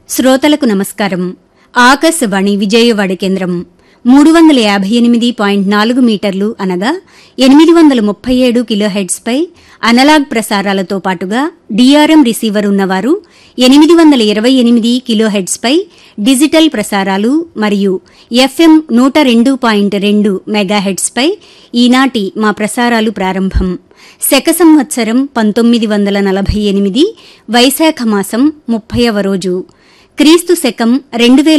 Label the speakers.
Speaker 1: శ్రోతలకు నమస్కారం ఆకాశవాణి విజయవాడ కేంద్రం మూడు వందల యాభై ఎనిమిది పాయింట్ నాలుగు మీటర్లు అనగా ఎనిమిది వందల ముప్పై ఏడు కిలోహెడ్స్పై అనలాగ్ ప్రసారాలతో పాటుగా డీఆర్ఎం రిసీవర్ ఉన్నవారు ఎనిమిది వందల ఇరవై ఎనిమిది కిలోహెడ్స్పై డిజిటల్ ప్రసారాలు మరియు ఎఫ్ఎం నూట రెండు పాయింట్ రెండు మెగాహెడ్స్పై ఈనాటి మా ప్రసారాలు ప్రారంభం శక సంవత్సరం పంతొమ్మిది వందల నలభై ఎనిమిది వైశాఖ మాసం ముప్పైవ రోజు క్రీస్తు శకం రెండు